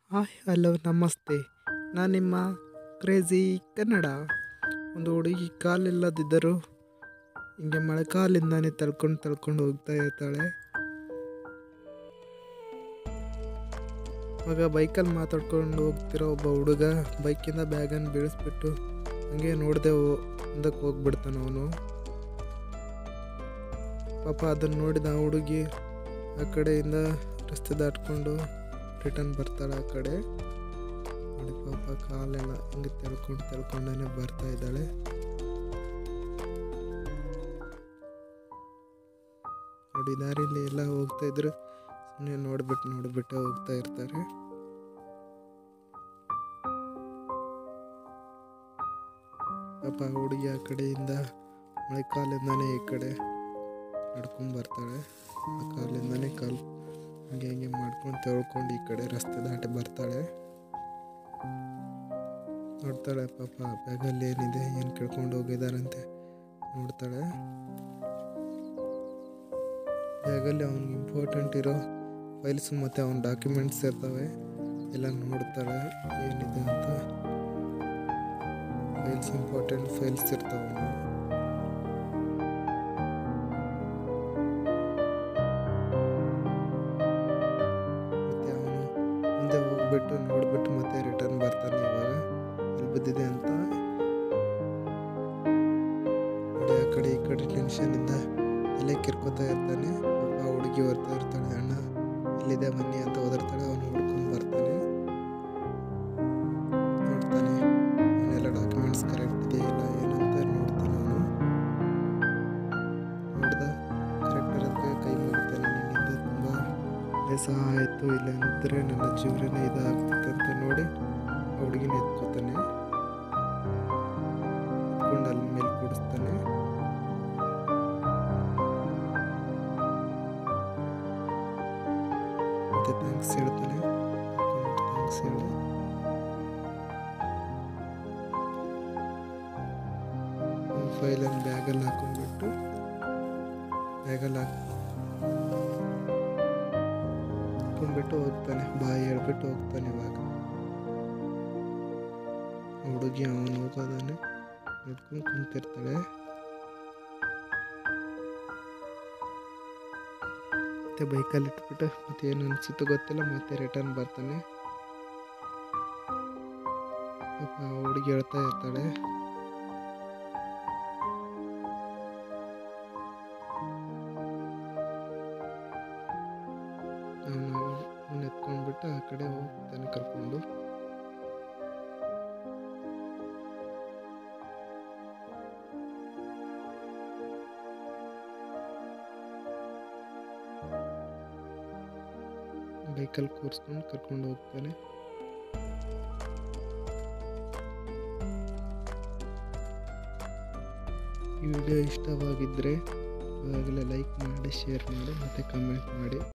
hi hello ನಮಸ್ತೆ ನಾನು ನಿಮ್ಮ ಕ್ರೇಜಿ ಕನ್ನಡ ಒಂದು ಹುಡುಗಿ ಕಾಲಿಲ್ಲದಿದ್ದರೂ ಹಿಂಗೆ ಮಳೆಕಾಲಿಂದಾನೇ ತಳ್ಕೊಂಡು ತಳ್ಕೊಂಡು ಹೋಗ್ತಾ ಇರ್ತಾಳೆ ಆಗ ಬೈಕಲ್ಲಿ ಮಾತಾಡ್ಕೊಂಡು ಹೋಗ್ತಿರೋ ಒಬ್ಬ ಹುಡುಗ ಬೈಕಿಂದ ಬ್ಯಾಗನ್ನು ಬೀಳಿಸ್ಬಿಟ್ಟು ಹಂಗೆ ನೋಡದೆ ಮುಂದಕ್ಕೆ ಹೋಗ್ಬಿಡ್ತಾನೆ ಅವನು ಪಾಪ ಅದನ್ನು ನೋಡಿದ ಆ ಹುಡುಗಿ ಆ ಕಡೆಯಿಂದ ರಸ್ತೆ ದಾಟ್ಕೊಂಡು ರಿಟರ್ನ್ ಬರ್ತಾಳೆ ಆ ಕಡೆ ನೋಡಿ ಪಾಪ ಕಾಲೆಲ್ಲ ಹಿಂಗೆ ತೆಳ್ಕೊಂಡು ತೆಳ್ಕೊಂಡೇ ಬರ್ತಾ ಇದ್ದಾಳೆ ನೋಡಿ ದಾರಿಲಿ ಎಲ್ಲ ಹೋಗ್ತಾ ಇದ್ರು ಸುಮ್ಮನೆ ನೋಡ್ಬಿಟ್ಟು ನೋಡ್ಬಿಟ್ಟು ಹೋಗ್ತಾ ಇರ್ತಾರೆ ಪಾಪ ಆ ಹುಡುಗಿ ಆ ಕಡೆಯಿಂದ ಮಳೆಕಾಲಿಂದಾನೇ ಈ ಕಡೆ ನಡ್ಕೊಂಡು ಬರ್ತಾಳೆ ಆ ಕಾಲಿಂದಾನೇ ಕಾಲು ಹಂಗೆ ಹಿಂಗೆ ಮಾಡ್ಕೊಂಡು ತೆಳ್ಕೊಂಡು ಈ ಕಡೆ ರಸ್ತೆ ದಾಟಿ ಬರ್ತಾಳೆ ನೋಡ್ತಾಳೆ ಪಾಪ ಬ್ಯಾಗಲ್ಲಿ ಏನಿದೆ ಏನು ಕೇಳ್ಕೊಂಡು ಹೋಗಿದಾರಂತೆ ನೋಡ್ತಾಳೆ ಬ್ಯಾಗಲ್ಲಿ ಅವ್ನಿಗೆ ಇಂಪಾರ್ಟೆಂಟ್ ಇರೋ ಫೈಲ್ಸ್ ಮತ್ತು ಅವ್ನ ಡಾಕ್ಯುಮೆಂಟ್ಸ್ ಇರ್ತವೆ ಎಲ್ಲ ನೋಡ್ತಾಳೆ ಏನಿದೆ ಅಂತ ಫೈಲ್ಸ್ ಇಂಪಾರ್ಟೆಂಟ್ ಫೈಲ್ಸ್ ಇರ್ತಾವೆ ಅವ್ನು ಮತ್ತೆ ಅವನು ಮುಂದೆ ಹೋಗ್ಬಿಟ್ಟು ನೋಡ್ಬಿಟ್ಟು ಮತ್ತೆ ರಿಟರ್ನ್ ಬರ್ತಾನೆ ಇವಾಗ ಎಲ್ಲಿ ಬಿದ್ದಿದೆ ಅಂತ ನೋಡಿ ಆ ಕಡೆ ಈ ಕಡೆ ಟೆನ್ಷನಿಂದ ತಲೆ ಕಿರ್ಕೋತಾ ಇರ್ತಾನೆ ಪಾಪ ಹುಡುಗಿ ಬರ್ತಾ ಇರ್ತಾಳೆ ಅಣ್ಣ ಇಲ್ಲಿದೆ ಬನ್ನಿ ಅಂತ ಓದಿರ್ತಾಳೆ ಅವನು ಹುಡ್ಕೊಂಡು ಬರ್ತಾನೆ ನೋಡ್ತಾನೆ ಅವನೆಲ್ಲ ಡಾಕ್ಯುಮೆಂಟ್ಸ್ ಕರೆಕ್ಟ್ ಇದೆಯಲ್ಲ ಏನಂತ ನೋಡ್ತಾನೆ ಅವನು ನೋಡ್ದ ಕರೆಕ್ಟ್ ಇರೋದಕ್ಕೆ ಕೈ ಮುಗಿತಾನೆ ನಿನ್ನಿಂದ ತುಂಬ ಸಹ ಆಯಿತು ಇಲ್ಲ ಅಂದರೆ ನನ್ನ ಜೀವನನೇ ಇದಾಗ್ತಿತ್ತು ಅಂತ ನೋಡಿ ಆ ಹುಡುಗಿನ ಎತ್ಕೋತಾನೆ ಎತ್ಕೊಂಡು ಅಲ್ಲಿ ಮೇಲೆ ಕೂಡಿಸ್ತಾನೆ ಮತ್ತೆ ಥ್ಯಾಂಕ್ಸ್ ಹೇಳ್ತಾನೆ ಥ್ಯಾಂಕ್ಸ್ ಹೇಳಿ ಫೈಲನ್ನು ಬ್ಯಾಗಲ್ಲಿ ಹಾಕೊಂಡ್ಬಿಟ್ಟು ಬ್ಯಾಗಲ್ಲಿ ಹಾಕಿ ಹಾಕೊಂಡ್ಬಿಟ್ಟು ಹೋಗ್ತಾನೆ ಬಾಯಿ ಹೇಳ್ಬಿಟ್ಟು ಹೋಗ್ತಾನೆ ಇವಾಗ ಹುಡುಗಿ ಅವನು ಹೋಗೋದಾನೆ ನೋಡ್ಕೊಂಡು ಕುಂತಿರ್ತಾಳೆ ಮತ್ತೆ ಬೈಕಲ್ಲಿ ಇಟ್ಬಿಟ್ಟು ಮತ್ತೆ ಏನು ಅನಿಸುತ್ತೋ ಗೊತ್ತಿಲ್ಲ ಮತ್ತೆ ರಿಟರ್ನ್ ಬರ್ತಾನೆ ಪಾಪ ಆ ಹುಡುಗಿ ಹೇಳ್ತಾ ಇರ್ತಾಳೆ ಅವನು ಅವನು ಎತ್ಕೊಂಡ್ಬಿಟ್ಟು ಆ ಕಡೆ ಹೋಗ್ತಾನೆ ಕರ್ಕೊಂಡು ಬೈಕಲ್ಲಿ ಕೂರಿಸ್ಕೊಂಡು ಕರ್ಕೊಂಡು ಹೋಗ್ತಾನೆ ಈ ವಿಡಿಯೋ ಇಷ್ಟವಾಗಿದ್ದರೆ ಇವಾಗಲೇ ಲೈಕ್ ಮಾಡಿ ಶೇರ್ ಮಾಡಿ ಮತ್ತು ಕಮೆಂಟ್ ಮಾಡಿ